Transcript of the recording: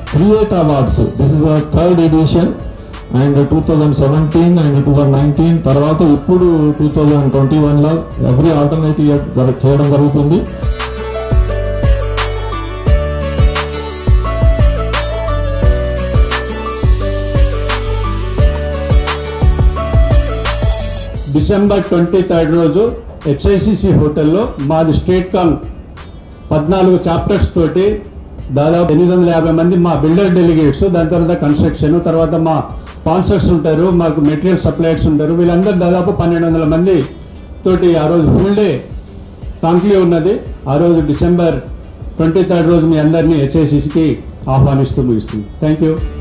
create awards this is third edition and two thousand seventeen and two thousand nineteen తర్వాత ఇప్పుడు two thousand twenty వన్లో every alternative year చేయడం జరుగుతుంది December twenty third రోజు HICC హోటల్లో మాది స్టేట్ కాన్ పద్నాలుగు చాప్టర్స్ తోటి దాదాపు ఎనిమిది వందల యాభై మంది మా బిల్డర్ డెలిగేట్స్ దాని తర్వాత కన్స్ట్రక్షన్ తర్వాత మా స్పాన్సర్స్ ఉంటారు మాకు మెటీరియల్ సప్లయర్స్ ఉంటారు వీళ్ళందరూ దాదాపు పన్నెండు వందల మంది తోటి ఆ రోజు ఫుల్ డే కాంక్లీ ఉన్నది ఆ రోజు డిసెంబర్ ట్వంటీ థర్డ్ రోజు మీ అందరినీ హెచ్ఐసిసికి ఆహ్వానిస్తూ ముగిస్తుంది థ్యాంక్ యూ